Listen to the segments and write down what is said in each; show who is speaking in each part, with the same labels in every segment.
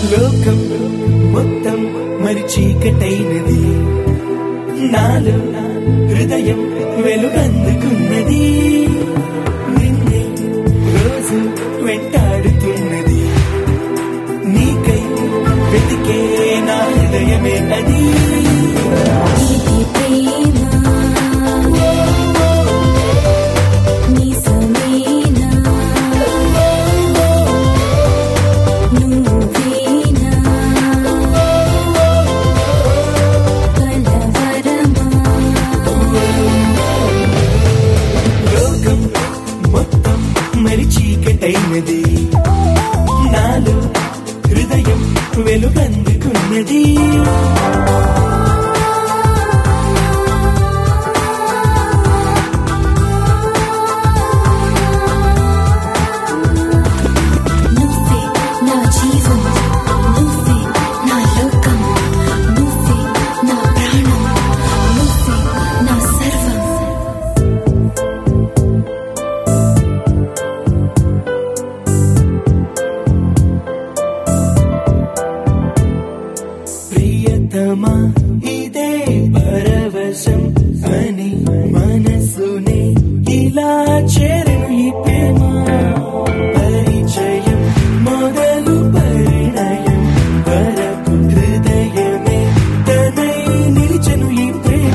Speaker 1: లోకం మొత్తం మరి చీకటైనది నాలో హృదయం వెలుగందుకున్నది నిన్నే రోజు వెంటాడుతున్నది నీకై వెతికే నా హృదయమే అది
Speaker 2: ఇది ప్రేమ నిజమేనా నువ్వేనా కలవరమా
Speaker 1: లోకం మొత్తం మరి చీకటైనది నాలో హృదయం వెలుగందుకున్నది
Speaker 2: నువ్వే నా జీవం నువ్వే నా లోకం నువ్వే నా ప్రాణం నువ్వే నా సర్వం
Speaker 1: ప్రియతమా ఇదే పరవశం అని మనసునే ఇలా చేరను ఈ ప్రేమ పరిచయం మొదలు పరిణయం వరకు హృదయమే తనై నిలిచను ఈ ప్రేమ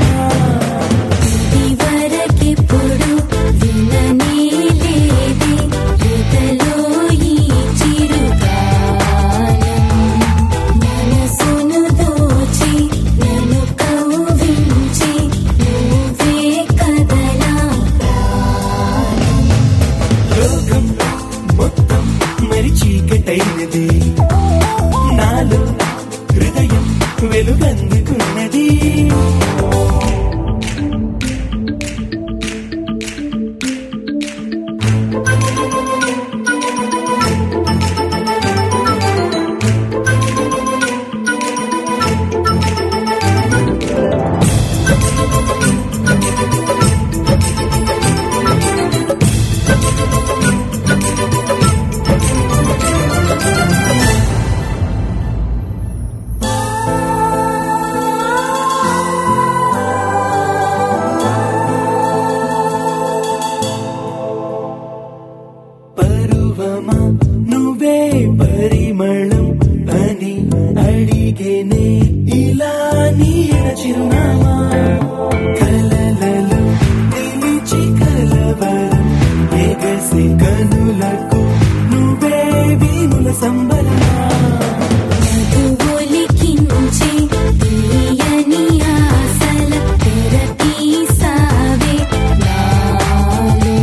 Speaker 2: ఇదివరకెప్పుడు విననే లేదే ఎదలో ఈ చిరుగాలం మనసును దోచి నన్ను కవ్వించి నువ్వే కదలా
Speaker 1: లోకం మొత్తం మరి చీకటైనది నాలో హృదయం వెలుగందుకున్నది పరువమా నువ్వే పరిమళం అని అడిగేనే ఇలా నీడ చిరునామా కలలలో నిలిచి కలవరం ఎగసి కనులకు నువ్వే వీణుల సంబరమా
Speaker 2: మధువొలికించే తీయని ఆశల తెరతీసావే నాలో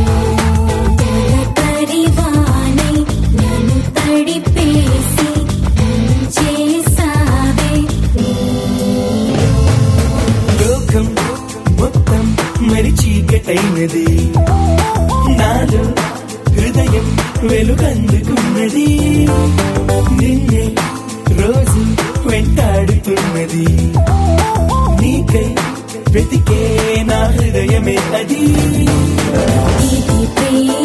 Speaker 2: తొలకరివానై నన్ను తడిపేసి ఉంచేసావే
Speaker 1: లోకం మొత్తం మరి చీకటైనది నాలో హృదయం వెలుగందుకున్నది నిన్నే రోజు వెంటాడుతున్నది నీకై వెతికే నా హృదయమే అది
Speaker 2: ఇది ప్రేమ